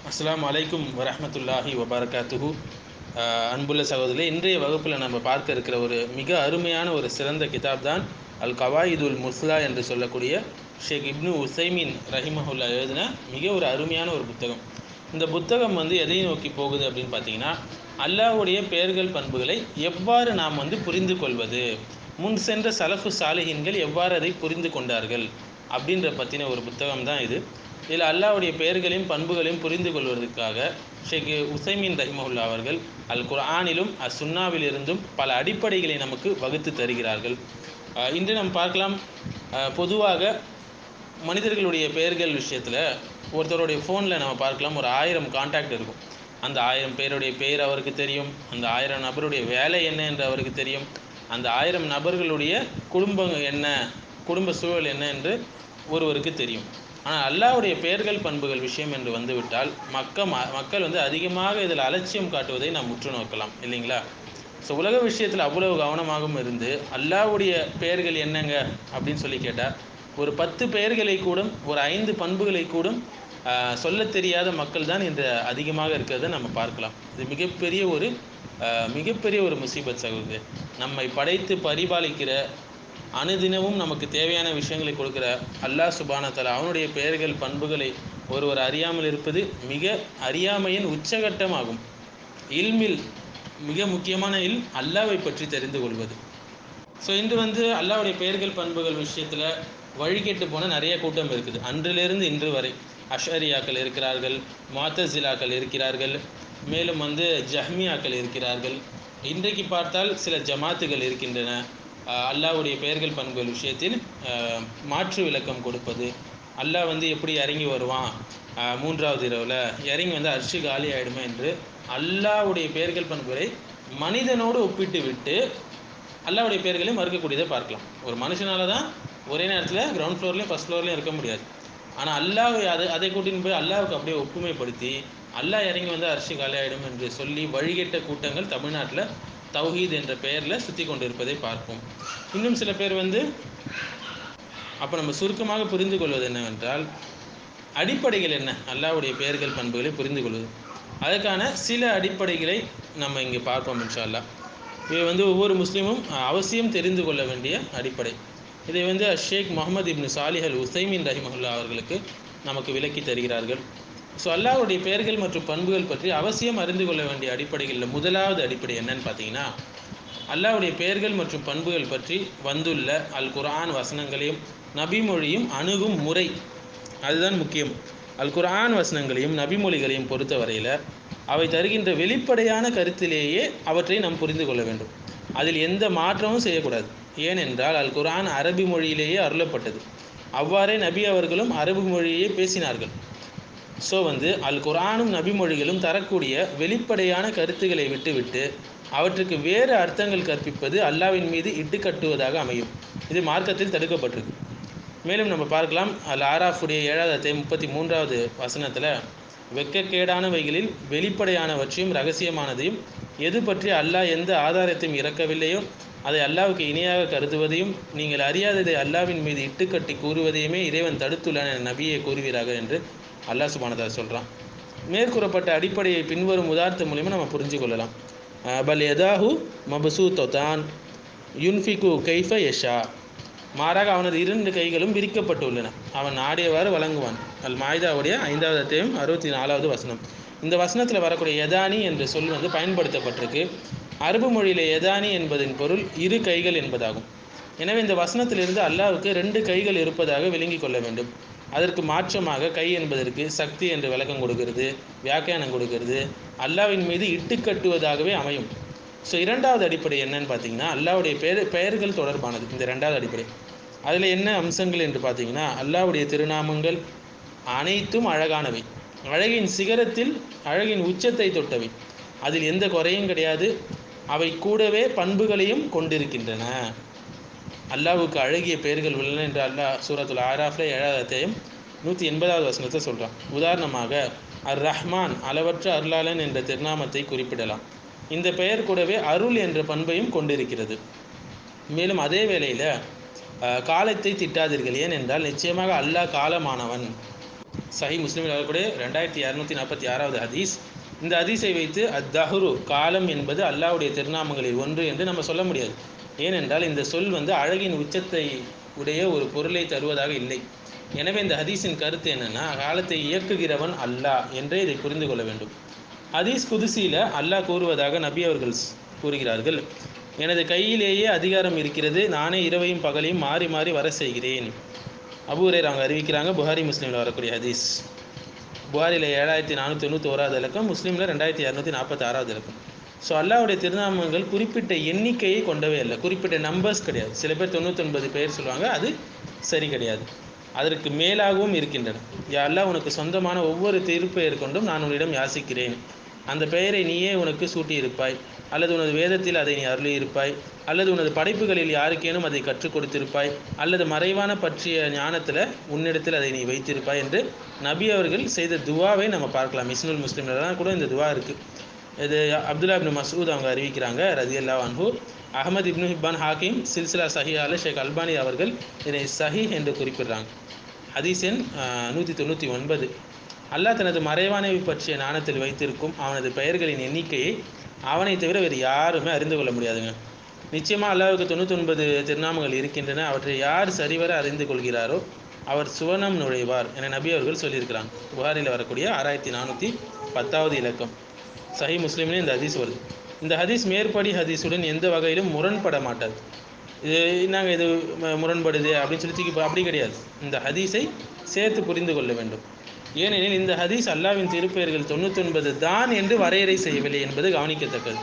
அஸ்ஸலாமு அலைக்கும் வரஹ்மத்துல்லாஹி வபரகாத்துஹு அஹ் அன்புள்ள சகோதரர்களே இன்றைய வகுப்பில் நம்ம பார்க்க இருக்கிற ஒரு மிக அருமையான ஒரு சிறந்த கிதாப் தான் அல் கவாயிதுல் முஸ்லா என்று சொல்லக்கூடிய ஷேக் இப்னு உசைமின் ரஹிமஹுல்லா எழுதின மிக ஒரு அருமையான ஒரு புத்தகம் இந்த புத்தகம் வந்து எதை நோக்கி போகுது அப்படின்னு பார்த்தீங்கன்னா அல்லாஹ்வுடைய பெயர்கள் பண்புகளை எவ்வாறு நாம் வந்து புரிந்து கொள்வது முன் சென்ற சலஃபு சாலிஹின்கள் எவ்வாறு அதை புரிந்து கொண்டார்கள் அப்படின்ற பற்றின ஒரு புத்தகம் தான் இது இதில் அல்லாஹ்வுடைய பெயர்களையும் பண்புகளையும் புரிந்து கொள்வதற்காக ஷேக் உசைமின் ரஹிமஹுல்லா அவர்கள் அல் குர்ஆனிலும் அஸ் சுன்னாவிலிருந்தும் பல அடிப்படைகளை நமக்கு வகுத்து தருகிறார்கள் அஹ் இன்று நாம் பார்க்கலாம் அஹ் பொதுவாக மனிதர்களுடைய பெயர்கள் விஷயத்தில் ஒருத்தருடைய ஃபோனில் நம்ம பார்க்கலாம் ஒரு ஆயிரம் காண்டாக்ட் இருக்கும் அந்த ஆயிரம் பேருடைய பெயர் அவருக்கு தெரியும் அந்த ஆயிரம் நபருடைய வேலை என்ன என்று அவருக்கு தெரியும் அந்த ஆயிரம் நபர்களுடைய குடும்பம் என்ன குடும்ப சூழல் என்ன என்று ஒருவருக்கு தெரியும் ஆனால் அல்லாஹ்வுடைய பெயர்கள் பண்புகள் விஷயம் என்று வந்துவிட்டால் மக்க மக்கள் வந்து அதிகமாக இதில் அலட்சியம் காட்டுவதை நாம் உற்று நோக்கலாம் இல்லைங்களா ஸோ உலக விஷயத்தில் அவ்வளவு கவனமாகவும் இருந்து அல்லாஹ்வுடைய பெயர்கள் என்னங்க அப்படின்னு சொல்லி கேட்டால் ஒரு பத்து பெயர்களை கூடும் ஒரு ஐந்து பண்புகளை கூடும் ஆஹ், சொல்லத் தெரியாத மக்கள் தான் இன்று அதிகமாக இருக்கிறத நம்ம பார்க்கலாம் இது மிகப்பெரிய ஒரு ஆஹ், மிகப்பெரிய ஒரு முசீபத் சகோதரி நம்மை படைத்து பரிபாலிக்கிற அனுதினமும் நமக்கு தேவையான விஷயங்களை கொடுக்கிற அல்லாஹ் சுபான தஆலா அவனுடைய பெயர்கள் பண்புகளை ஒருவர் அறியாமல் இருப்பது மிக அறியாமையின் உச்சகட்டமாகும் இல்மில் மிக முக்கியமான இல் அல்லாவை பற்றி தெரிந்து கொள்வது ஸோ இன்று வந்து அல்லாஹ்வுடைய பெயர்கள் பண்புகள் விஷயத்தில் வழிகெட்டு போன நிறைய கூட்டம் இருக்குது அன்றிலிருந்து இன்று வரை அஷரியாக்கள் இருக்கிறார்கள் மாத்தசிலாக்கள் இருக்கிறார்கள் மேலும் வந்து ஜஹ்மியாக்கள் இருக்கிறார்கள் இன்றைக்கு பார்த்தால் சில ஜமாத்துகள் இருக்கின்றன அஹ் அல்லாஹ்வுடைய பெயர்கள் பண்புகள் விஷயத்தில் அஹ், மாற்று விளக்கம் கொடுப்பது அல்லாஹ் வந்து எப்படி இறங்கி வருவான் அஹ், மூன்றாவது இரவில் இறங்கி வந்து அரிசி காலி ஆயிடுமே என்று அல்லாஹ்வுடைய பெயர்கள் பண்புகளை மனிதனோடு ஒப்பிட்டு விட்டு அல்லாஹ்வுடைய பெயர்களையும் மறுக்கக்கூடியதை பார்க்கலாம் ஒரு மனுஷனால தான் ஒரே நேரத்தில் கிரவுண்ட் ஃப்ளோர்லையும் ஃபஸ்ட் ஃப்ளோர்லையும் இருக்க முடியாது ஆனால் அல்லாஹ் அதை அதை கூட்டின்னு போய் அல்லாஹ்வுக்கு அப்படியே ஒப்புமைப்படுத்தி அல்லாஹ் இறங்கி வந்து அரிசி காலியாயிடும் என்று சொல்லி வழிகெட்ட கூட்டங்கள் தமிழ்நாட்டில் தௌஹீத் என்ற பெயரில் சுற்றி கொண்டு இருப்பதை பார்ப்போம் இன்னும் சில பேர் வந்து அப்போ நம்ம சுருக்கமாக புரிந்து கொள்வது என்னவென்றால் அடிப்படைகள் என்ன அல்லாஹ்வுடைய பெயர்கள் பண்புகளை புரிந்து கொள்வது அதற்கான சில அடிப்படைகளை நம்ம இங்கே பார்ப்போம் இன்ஷா அல்லாஹ் இவை வந்து ஒவ்வொரு முஸ்லீமும் அஹ், அவசியம் தெரிந்து கொள்ள வேண்டிய அடிப்படை இதை வந்து ஷேக் முகமது இப்னு சாலிஹ் அல் உசைமின் ரஹிமஹுல்லா அவர்களுக்கு நமக்கு விளக்கி தருகிறார்கள் ஸோ அல்லாஹ்வுடைய பெயர்கள் மற்றும் பண்புகள் பற்றி அவசியம் அறிந்து கொள்ள வேண்டிய அடிப்படைகளில் முதலாவது அடிப்படை என்னன்னு பார்த்தீங்கன்னா அல்லாஹ்வுடைய பெயர்கள் மற்றும் பண்புகள் பற்றி வந்துள்ள அல் குர்ஆன் வசனங்களையும் நபிமொழியும் அணுகும் முறை அதுதான் முக்கியம் அல் குர்ஆன் வசனங்களையும் நபிமொழிகளையும் பொறுத்தவரையில் அவை தருகின்ற வெளிப்படையான கருத்திலேயே அவற்றை நாம் புரிந்து கொள்ள வேண்டும் அதில் எந்த மாற்றமும் செய்யக்கூடாது ஏனென்றால் அல் குர்ஆன் அரபி மொழியிலேயே அருளப்பட்டது அவ்வாறே நபி அவர்களும் அரபு மொழியே பேசினார்கள் ஸோ வந்து அல் குர்ஆனும் நபிமொழிகளும் தரக்கூடிய வெளிப்படையான கருத்துக்களை விட்டுவிட்டு அவற்றுக்கு வேறு அர்த்தங்கள் கற்பிப்பது அல்லாவின் மீது இட்டுக்கட்டுவதாக அமையும் இது மார்க்கத்தில் தடுக்கப்பட்டிருக்கு மேலும் நம்ம பார்க்கலாம் அல் ஆராஃபுடைய ஏழாவது அத்தியாயம் முப்பத்தி மூன்றாவது வசனத்தில் வெட்கக்கேடானவைகளில் வெளிப்படையானவற்றையும் ரகசியமானதையும் எது பற்றி அல்லாஹ் எந்த ஆதாரத்தையும் இறக்கவில்லையோ அதை அல்லாஹ்வுக்கு இணையாக கருதுவதையும் நீங்கள் அறியாததை அல்லாவின் மீது இட்டுக்கட்டி கூறுவதையுமே இறைவன் தடுத்துள்ளான் என நபியை கூறுவீராக என்று அல்லாஹ் சுபானதா சொல்கிறான் மேற்கூறப்பட்ட அடிப்படையை பின்வரும் உதாரணத்து மூலிமா நம்ம புரிஞ்சு கொள்ளலாம் அஹ் பல் எதாஹு மபசூ தொதான் யுன்ஃபிகு கைஃப யஷா மாறாக அவனது இரண்டு கைகளும் விரிக்கப்பட்டுள்ளன அவன் நாடியவாறு வழங்குவான் அல் மாய்தாவுடைய ஐந்தாவது அத்தியாயம் அறுபத்தி நாலாவது வசனம் இந்த வசனத்தில் வரக்கூடிய யதானி என்ற சொல் வந்து பயன்படுத்தப்பட்டிருக்கு அரபு மொழியில் யதானி என்பதின் பொருள் இரு கைகள் என்பதாகும் எனவே இந்த வசனத்திலிருந்து அல்லாஹ்வுக்கு ரெண்டு கைகள் இருப்பதாக விளங்கிக் கொள்ள வேண்டும் அதற்கு மாற்றமாக கை என்பதற்கு சக்தி என்று விளக்கம் கொடுக்கிறது வியாக்கியானம் கொடுக்கிறது அல்லாஹ்வின் மீது இட்டுக்கட்டுவதாகவே அமையும் ஸோ இரண்டாவது அடிப்படை என்னன்னு பார்த்தீங்கன்னா அல்லாஹ்வுடைய பெயர் பெயர்கள் தொடர்பானது இந்த ரெண்டாவது அடிப்படை அதில் என்ன அம்சங்கள் என்று பார்த்தீங்கன்னா அல்லாஹ்வுடைய திருநாமங்கள் அனைத்தும் அழகானவை அழகின் சிகரத்தில் அழகின் உச்சத்தை தொட்டவை அதில் எந்த குறையும் கிடையாது அவை கூடவே பண்புகளையும் கொண்டிருக்கின்றன அல்லாஹ்வுக்கு அழகிய பெயர்கள் உள்ளன என்று அல்லாஹ் சூரத்துல் ஆராஃப்ல ஏழாவது அத்தியாயம் நூற்றி எண்பதாவது வசனத்தை சொல்கிறான் உதாரணமாக அர் ரஹ்மான் அளவற்ற அருளாளன் என்ற திருநாமத்தை குறிப்பிடலாம் இந்த பெயர் கூடவே அருள் என்ற பண்பையும் கொண்டிருக்கிறது மேலும் அதே வேளையில் காலத்தை திட்டாதீர்கள் ஏனென்றால் நிச்சயமாக அல்லாஹ் காலமானவன் சஹி முஸ்லீமில் வரக்கூடிய ரெண்டாயிரத்தி இரநூத்தி நாற்பத்தி ஆறாவது ஹதீஸ் இந்த ஹதீஸை வைத்து அத்தஹரு காலம் என்பது அல்லாஹ்வுடைய திருநாமங்களில் ஒன்று என்று நம்ம சொல்ல முடியாது ஏனென்றால் இந்த சொல் வந்து அழகின் உச்சத்தை உடைய ஒரு பொருளை தருவதாக இல்லை எனவே இந்த ஹதீஸின் கருத்து என்னன்னா காலத்தை இயக்குகிறவன் அல்லாஹ் என்றே இதை புரிந்து கொள்ள வேண்டும் ஹதீஸ் குதிசியில் அல்லாஹ் கூறுவதாக நபி அவர்கள் ஸ்- கூறுகிறார்கள் எனது கையிலேயே அதிகாரம் இருக்கிறது நானே இரவையும் பகலையும் மாறி மாறி வர செய்கிறேன் அபூரே அவங்க அறிவிக்கிறாங்க புகாரி முஸ்லீமில் வரக்கூடிய ஹதீஸ் புகாரில் ஏழாயிரத்தி நானூற்றி தொண்ணூற்றி ஓராவது இலக்கம் முஸ்லீமில் ரெண்டாயிரத்தி இரநூத்தி நாற்பத்தி ஆறாவது இலக்கம் ஸோ அல்லாஹ்வுடைய திருநாமங்கள் குறிப்பிட்ட எண்ணிக்கையை கொண்டவே இல்லை குறிப்பிட்ட நம்பர்ஸ் கிடையாது சில பேர் தொண்ணூத்தொன்பது பேர் சொல்லுவாங்க அது சரி கிடையாது அதற்கு மேலாகவும் இருக்கின்றன யா அல்லாஹ் உனக்கு சொந்தமான ஒவ்வொரு திருப்பெயர் கொண்டும் நான் உன்னிடம் யாசிக்கிறேன் அந்த பெயரை நீயே உனக்கு சூட்டியிருப்பாய் அல்லது உனது வேதத்தில் அதை நீ அருளியிருப்பாய் அல்லது உனது படைப்புகளில் யாருக்கேனும் அதை கற்றுக் கொடுத்திருப்பாய் அல்லது மறைவான பற்றிய ஞானத்தில் உன்னிடத்தில் அதை நீ வைத்திருப்பாய் என்று நபி அவர்கள் செய்த துவாவை நம்ம பார்க்கலாம் மிஸ்னுல் முஸ்லீம்லாம் கூட இந்த துவா இருக்குது இது அப்துல்லா இப்னு மசூத் அவங்க அறிவிக்கிறாங்க ரதியல்லா அன்ஹு அகமது இப்னு ஹிப்பான் ஹாக்கிம் சில்சிலா சஹிஹால ஷேக் அல்பானி அவர்கள் இதனை சஹி என்று குறிப்பிடுறாங்க ஹதீஸ் எண் நூற்றி தொண்ணூற்றி ஒன்பது அல்லாஹ் தனது மறைவானவை பற்றிய ஞானத்தில் வைத்திருக்கும் அவனது பெயர்களின் எண்ணிக்கையை அவனை தவிர வேறு யாருமே அறிந்து கொள்ள முடியாதுங்க நிச்சயமாக அல்லாஹ்வுக்கு தொண்ணூத்தொன்பது திருநாமங்கள் இருக்கின்றன அவற்றை யார் சரிவர அறிந்து கொள்கிறாரோ அவர் சுவனம் நுழைவார் என நபி அவர்கள் சொல்லியிருக்கிறாங்க புகாரில் வரக்கூடிய ஆறாயிரத்தி நானூற்றி பத்தாவது இலக்கம் சஹி முஸ்லீம்லேயே இந்த ஹதீஸ் வருது இந்த ஹதீஸ் மேற்படி ஹதீஸுடன் எந்த வகையிலும் முரண்பட மாட்டாது இது நாங்கள் இது ம- முரண்படுது அப்படின்னு சொல்லி தூக்கி போ- அப்படி கிடையாது இந்த ஹதீஸை சேர்த்து புரிந்து கொள்ள வேண்டும் ஏனெனில் இந்த ஹதீஸ் அல்லாவின் திருப்பெயர்கள் தொண்ணூத்தொன்பது தான் என்று வரையறை செய்யவில்லை என்பது கவனிக்கத்தக்கது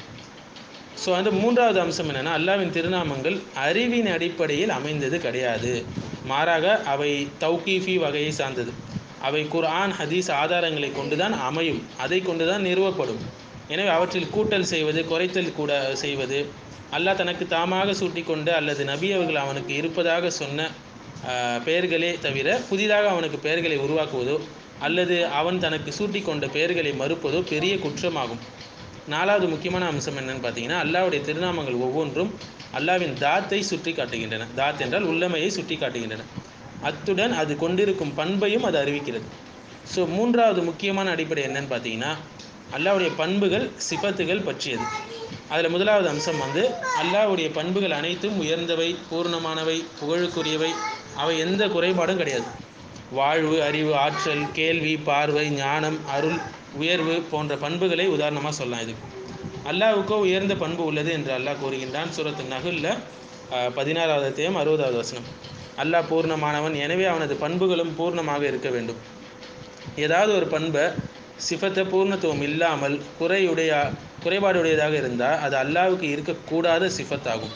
ஸோ அந்த மூன்றாவது அம்சம் என்னன்னா அல்லாவின் திருநாமங்கள் அறிவின் அடிப்படையில் அமைந்தது கிடையாது மாறாக அவை தௌகீஃபி வகையை சார்ந்தது அவை குர்ஆன் ஹதீஸ் ஆதாரங்களை கொண்டுதான் அமையும் அதை கொண்டுதான் நிறுவப்படும் எனவே அவற்றில் கூட்டல் செய்வது குறைத்தல் கூட செய்வது அல்லாஹ் தனக்கு தாமாக சூட்டிக்கொண்ட அல்லது நபி அவர்கள் அவனுக்கு இருப்பதாக சொன்ன ஆஹ், பெயர்களே தவிர புதிதாக அவனுக்கு பெயர்களை உருவாக்குவதோ அல்லது அவன் தனக்கு சூட்டிக்கொண்ட பெயர்களை மறுப்பதோ பெரிய குற்றமாகும் நாலாவது முக்கியமான அம்சம் என்னன்னு பார்த்தீங்கன்னா அல்லாஹ்வுடைய திருநாமங்கள் ஒவ்வொன்றும் அல்லாஹ்வின் தாத்தை சுட்டி காட்டுகின்றன தாத் என்றால் உள்ளமையை சுட்டி காட்டுகின்றன அத்துடன் அது கொண்டிருக்கும் பண்பையும் அது அறிவிக்கிறது ஸோ மூன்றாவது முக்கியமான அடிப்படை என்னன்னு பார்த்தீங்கன்னா அல்லாஹ்வுடைய பண்புகள் சிபத்துகள் பற்றியது அதில் முதலாவது அம்சம் வந்து அல்லாஹ்வுடைய பண்புகள் அனைத்தும் உயர்ந்தவை பூர்ணமானவை புகழுக்குரியவை அவை எந்த குறைபாடும் கிடையாது வாழ்வு அறிவு ஆற்றல் கேள்வி பார்வை ஞானம் அருள் உயர்வு போன்ற பண்புகளை உதாரணமாக சொல்லலாம் இதுக்கு அல்லாஹ்வுக்கோ உயர்ந்த பண்பு உள்ளது என்று அல்லாஹ் கூறுகின்றான் சூரத்து நகுல்ல அஹ், பதினாறாவது அத்தியாயம் அறுபதாவது வசனம் அல்லாஹ் பூர்ணமானவன் எனவே அவனது பண்புகளும் பூர்ணமாக இருக்க வேண்டும் ஏதாவது ஒரு பண்பை சிஃபத்தை பூர்ணத்துவம் இல்லாமல் குறையுடைய குறைபாடுடையதாக இருந்தால் அது அல்லாஹ்வுக்கு இருக்கக்கூடாத சிஃபத்தாகும்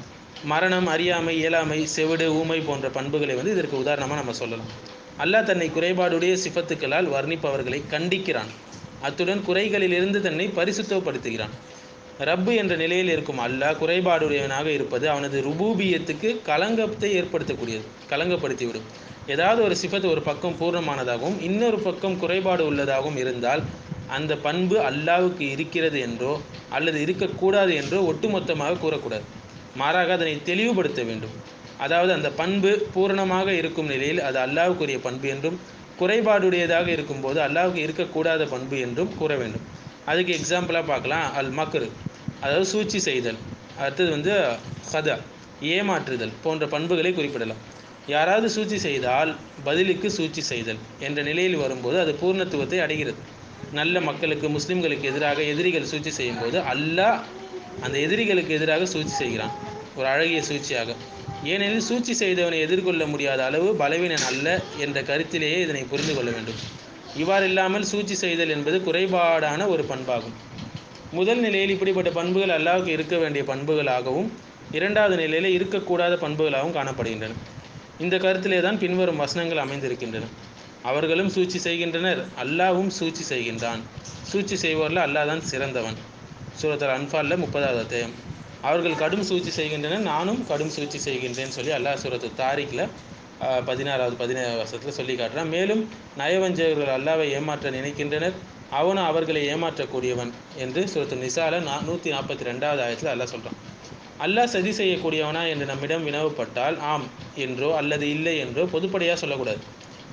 மரணம் அறியாமை இயலாமை செவிடு ஊமை போன்ற பண்புகளை வந்து இதற்கு உதாரணமாக நம்ம சொல்லலாம் அல்லாஹ் தன்னை குறைபாடுடைய சிஃபத்துக்களால் வர்ணிப்பவர்களை கண்டிக்கிறான் அத்துடன் குறைகளிலிருந்து தன்னை பரிசுத்தப்படுத்துகிறான் ரப்பு என்ற நிலையில் இருக்கும் அல்லாஹ் குறைபாடுடையவனாக இருப்பது அவனது ருபூபியத்துக்கு களங்கத்தை ஏற்படுத்தக்கூடியது களங்கப்படுத்திவிடும் ஏதாவது ஒரு சிஃபத் ஒரு பக்கம் பூர்ணமானதாகவும் இன்னொரு பக்கம் குறைபாடு உள்ளதாகவும் இருந்தால் அந்த பண்பு அல்லாஹ்வுக்கு இருக்கிறது என்றோ அல்லது இருக்கக்கூடாது என்றோ ஒட்டுமொத்தமாக கூறக்கூடாது மாறாக அதனை தெளிவுபடுத்த வேண்டும் அதாவது அந்த பண்பு பூரணமாக இருக்கும் நிலையில் அது அல்லாஹ்வுக்குரிய பண்பு என்றும் குறைபாடுடையதாக இருக்கும்போது அல்லாஹ்வுக்கு இருக்கக்கூடாத பண்பு என்றும் கூற வேண்டும் அதுக்கு எக்ஸாம்பிளாக பார்க்கலாம் அல் மக்ரு அதாவது சூழ்ச்சி செய்தல் அடுத்தது வந்து ஹதா ஏமாற்றுதல் போன்ற பண்புகளை குறிப்பிடலாம் யாராவது சூழ்ச்சி செய்தால் பதிலுக்கு சூழ்ச்சி செய்தல் என்ற நிலையில் வரும்போது அது பூர்ணத்துவத்தை அடைகிறது நல்ல மக்களுக்கு முஸ்லிம்களுக்கு எதிராக எதிரிகள் சூழ்ச்சி செய்யும்போது அல்லாஹ் அந்த எதிரிகளுக்கு எதிராக சூழ்ச்சி செய்கிறான் ஒரு அழகிய சூழ்ச்சியாக ஏனெனில் சூழ்ச்சி செய்தவனை எதிர்கொள்ள முடியாத அளவு பலவீனன் அல்ல என்ற கருத்திலேயே இதனை புரிந்து கொள்ள வேண்டும் இவ்வாறு இல்லாமல் சூழ்ச்சி செய்தல் என்பது குறைபாடான ஒரு பண்பாகும் முதல் நிலையில் இப்படிப்பட்ட பண்புகள் அல்லாஹ்வுக்கு இருக்க வேண்டிய பண்புகளாகவும் இரண்டாவது நிலையில் இருக்கக்கூடாத பண்புகளாகவும் காணப்படுகின்றன இந்த கருத்திலே தான் பின்வரும் வசனங்கள் அமைந்திருக்கின்றன அவர்களும் சூழ்ச்சி செய்கின்றனர் அல்லாஹ்வும் சூழ்ச்சி செய்கின்றான் சூழ்ச்சி செய்வோரில் அல்லாஹ் தான் சிறந்தவன் சூரத்தல் அன்ஃபாலில் முப்பதாவது அத்தியாயம் அவர்கள் கடும் சூழ்ச்சி செய்கின்றனர் நானும் கடும் சூழ்ச்சி செய்கின்றேன்னு சொல்லி அல்லாஹ் சூரத்து தாரிக்கில் பதினாறாவது பதினேழாவது வருஷத்தில் சொல்லி காட்டுறான் மேலும் நயவஞ்சகர்கள் அல்லாவை ஏமாற்ற நினைக்கின்றனர் அவனும் அவர்களை ஏமாற்றக்கூடியவன் என்று சூரத்து நிசால நா நூற்றி நாற்பத்தி ரெண்டாவது ஆயத்தில் அல்லாஹ் சொல்கிறான் அல்லாஹ் சதி செய்யக்கூடியவனா என்று நம்மிடம் வினவப்பட்டால் ஆம் என்றோ அல்லது இல்லை என்றோ பொதுப்படையாக சொல்லக்கூடாது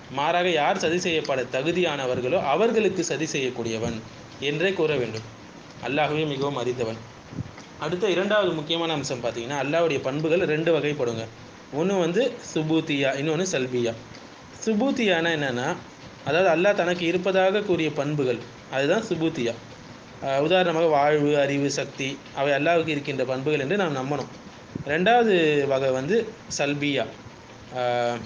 மாறாக யார் சதி செய்யப்பட தகுதியானவர்களோ அவர்களுக்கு சதி செய்யக்கூடியவன் என்றே கூற வேண்டும் அல்லாஹ்வே மிகவும் அறிந்தவன் அடுத்த இரண்டாவது முக்கியமான அம்சம் பார்த்தீங்கன்னா அல்லாஹ்வுடைய பண்புகள் ரெண்டு வகைப்படுங்க ஒன்று வந்து சுபூத்தியா இன்னொன்று சல்பியா சுபூத்தியானா என்னென்னா அதாவது அல்லாஹ் தனக்கு இருப்பதாக கூறிய பண்புகள் அதுதான் சுபூத்தியா அஹ் உதாரணமாக வாழ்வு அறிவு சக்தி அவை அல்லாஹ்வுக்கு இருக்கின்ற பண்புகள் என்று நாம் நம்பணும் ரெண்டாவது வகை வந்து சல்பியா அஹ்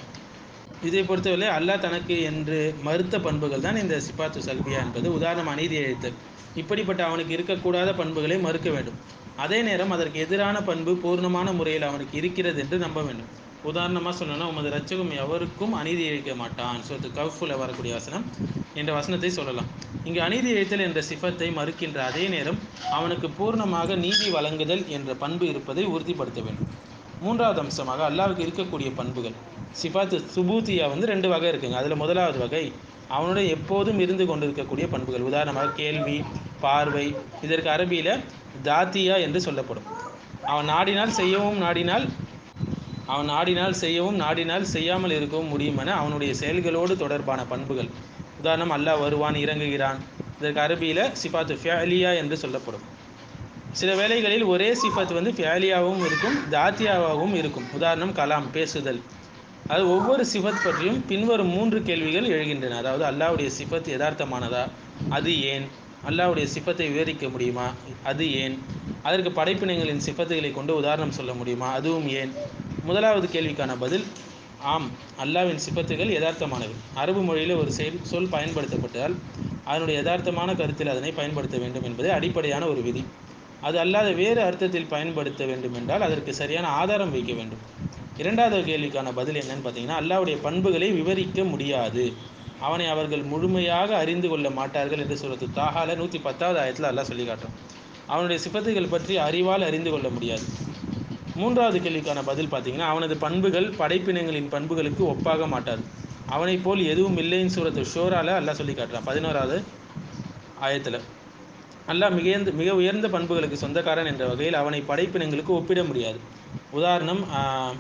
இதை பொறுத்தவரை அல்லாஹ் தனக்கு என்று மறுத்த பண்புகள் தான் இந்த சிபாத்து சல்பியா என்பது உதாரணம் அநீதி எழுத்தல் இப்படிப்பட்ட அவனுக்கு இருக்கக்கூடாத பண்புகளை மறுக்க வேண்டும் அதே நேரம் அதற்கு எதிரான பண்பு பூர்ணமான முறையில் அவனுக்கு இருக்கிறது என்று நம்ப வேண்டும் உதாரணமாக சொல்லணும்னா உமது ரச்சகம் எவருக்கும் அநீதி இழைக்க மாட்டான் சொத்து கவுஃபுல வரக்கூடிய வசனம் என்ற வசனத்தை சொல்லலாம் இங்கு அநீதி இழைத்தல் என்ற சிஃபத்தை மறுக்கின்ற அதே நேரம் அவனுக்கு பூர்ணமாக நீதி வழங்குதல் என்ற பண்பு இருப்பதை உறுதிப்படுத்த வேண்டும் மூன்றாவது அம்சமாக அல்லாஹ்வுக்கு இருக்கக்கூடிய பண்புகள் சிஃபாத்து சுபூத்தியா வந்து ரெண்டு வகை இருக்குங்க அதில் முதலாவது வகை அவனுடைய எப்போதும் இருந்து கொண்டிருக்கக்கூடிய பண்புகள் உதாரணமாக கேள்வி பார்வை இதற்கு அரபியில் தாத்தியா என்று சொல்லப்படும் அவன் நாடினால் செய்யவும் நாடினால் அவன் நாடினால் செய்யவும் நாடினால் செய்யாமல் இருக்கவும் முடியும் என அவனுடைய செயல்களோடு தொடர்பான பண்புகள் உதாரணம் அல்லாஹ் வருவான் இறங்குகிறான் இதற்கு அரபியில் சிஃபாத்து ஃபியாலியா என்று சொல்லப்படும் சில வேளைகளில் ஒரே சிஃபத் வந்து ஃபியாலியாவும் இருக்கும் தாத்தியாவாகவும் இருக்கும் உதாரணம் கலாம் பேசுதல் அது ஒவ்வொரு சிஃபத் பற்றியும் பின்வரும் மூன்று கேள்விகள் எழுகின்றன அதாவது அல்லாஹ்வுடைய சிஃபத் யதார்த்தமானதா அது ஏன் அல்லாஹ்வுடைய சிஃபத்தை விவரிக்க முடியுமா அது ஏன் அதற்கு படைப்பினங்களின் சிஃபத்துகளை கொண்டு உதாரணம் சொல்ல முடியுமா அதுவும் ஏன் முதலாவது கேள்விக்கான பதில் ஆம் அல்லாஹ்வின் சிஃபத்துகள் யதார்த்தமானவை அரபு மொழியில் ஒரு செயல் சொல் பயன்படுத்தப்பட்டால் அதனுடைய யதார்த்தமான கருத்தில் அதனை பயன்படுத்த வேண்டும் என்பது அடிப்படையான ஒரு விதி அது அல்லாத வேறு அர்த்தத்தில் பயன்படுத்த வேண்டும் என்றால் அதற்கு சரியான ஆதாரம் வைக்க வேண்டும் இரண்டாவது கேள்விக்கான பதில் என்னன்னு பார்த்தீங்கன்னா அல்லாஹ்வுடைய பண்புகளை விவரிக்க முடியாது அவனை அவர்கள் முழுமையாக அறிந்து கொள்ள மாட்டார்கள் என்று சொல்றது தாகால நூற்றி பத்தாவது ஆயத்தில் அல்லாஹ் சொல்லி காட்டுறான் அவனுடைய சிபத்துகள் பற்றி அறிவால் அறிந்து கொள்ள முடியாது மூன்றாவது கேள்விக்கான பதில் பார்த்தீங்கன்னா அவனது பண்புகள் படைப்பினங்களின் பண்புகளுக்கு ஒப்பாக மாட்டாது அவனைப் போல் எதுவும் இல்லைன்னு சூரத்து ஷோரால அல்லாஹ் சொல்லி காட்டுறான் பதினோராவது ஆயத்தில் அல்லாஹ் மிகுந்த மிக உயர்ந்த பண்புகளுக்கு சொந்தக்காரன் என்ற வகையில் அவனை படைப்பினங்களுக்கு ஒப்பிட முடியாது உதாரணம் ஆஹ்,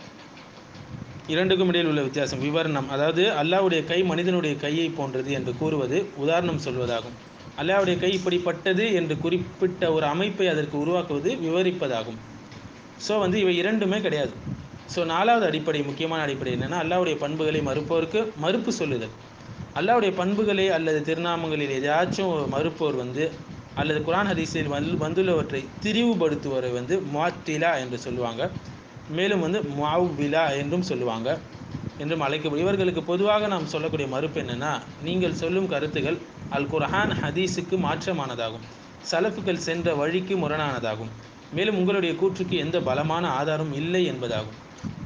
இரண்டுக்கும் இடையில் உள்ள வித்தியாசம் விவரணம் அதாவது அல்லாஹ்வுடைய கை மனிதனுடைய கையை போன்றது என்று கூறுவது உதாரணம் சொல்வதாகும் அல்லாஹ்வுடைய கை இப்படிப்பட்டது என்று குறிப்பிட்ட ஒரு அமைப்பை அதற்கு உருவாக்குவது விவரிப்பதாகும் ஸோ வந்து இவை இரண்டுமே கிடையாது ஸோ நாலாவது அடிப்படை முக்கியமான அடிப்படை என்னென்னா அல்லாஹ்வுடைய பண்புகளை மறுப்போருக்கு மறுப்பு சொல்லுதல் அல்லாஹ்வுடைய பண்புகளை அல்லது திருநாமங்களில் எதாச்சும் மறுப்போர் வந்து அல்லது குர்ஆன் ஹதீஸில் வந்து வந்துள்ளவற்றை திரிவுபடுத்துவரை வந்து முஅத்திலா என்று சொல்லுவாங்க மேலும் வந்து முஅவ்விலா என்றும் சொல்லுவாங்க என்றும் அழைக்கப்படும் இவர்களுக்கு பொதுவாக நாம் சொல்லக்கூடிய மறுப்பு என்னன்னா நீங்கள் சொல்லும் கருத்துகள் அல் குர்ஆன் ஹதீஸுக்கு மாற்றமானதாகும் சலஃபுகள் சென்ற வழிக்கு முரணானதாகும் மேலும் உங்களுடைய கூற்றுக்கு எந்த பலமான ஆதாரம் இல்லை என்பதாகும்